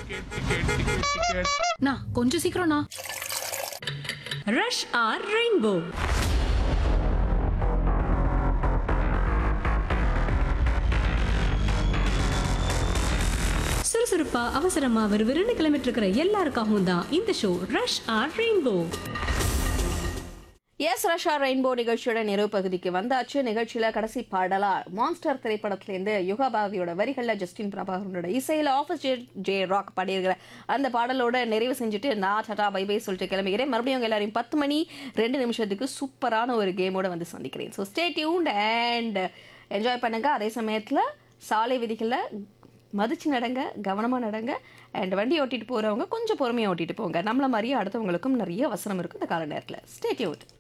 நான் கொஞ்சம் சீக்கிரம்ண்ணா ரஷ் ஆர் ரெயின்போ சுறுசுறுப்பா அவசரமா விறுவிறுன்னு கிளம்பிட்டு இருக்கிற எல்லாருக்காகவும் தான் இந்த ஷோ ரஷ் ஆர் ரெயின்போ எஸ் ரஷா ரெயின்போ நிகழ்ச்சியோட நிறைவு பகுதிக்கு வந்தாச்சு நிகழ்ச்சியில கடைசி பாடலா மான்ஸ்டர் திரைப்படத்திலேருந்து யுகபாரதியோட வரிகள்ல ஜஸ்டின் பிரபாகரனோட இசையில ஆஃபீஸ் ஜே ஜே ராக் பாடியிருக்கிற அந்த பாடலோட நிறைவு செஞ்சுட்டு நான் டாடா பை பை சொல்லிட்டு கிளம்புகிறேன் மறுபடியும் உங்க எல்லாரையும் பத்து மணி ரெண்டு நிமிஷத்துக்கு சூப்பரான ஒரு கேமோட வந்து சந்திக்கிறேன் so stay tuned and enjoy பண்ணுங்க அதே சமயத்துல சாலை விதிகளை மதிச்சு நடங்க கவனமாக நடங்க அண்ட் வண்டி ஓட்டிட்டு போகிறவங்க கொஞ்சம் பொறுமையாக ஓட்டிட்டு போங்க நம்மள மாதிரியே அடுத்தவங்களுக்கும் நிறைய அவசரம் இருக்குது இந்த கால நேரத்தில் ஸ்டே டியூட்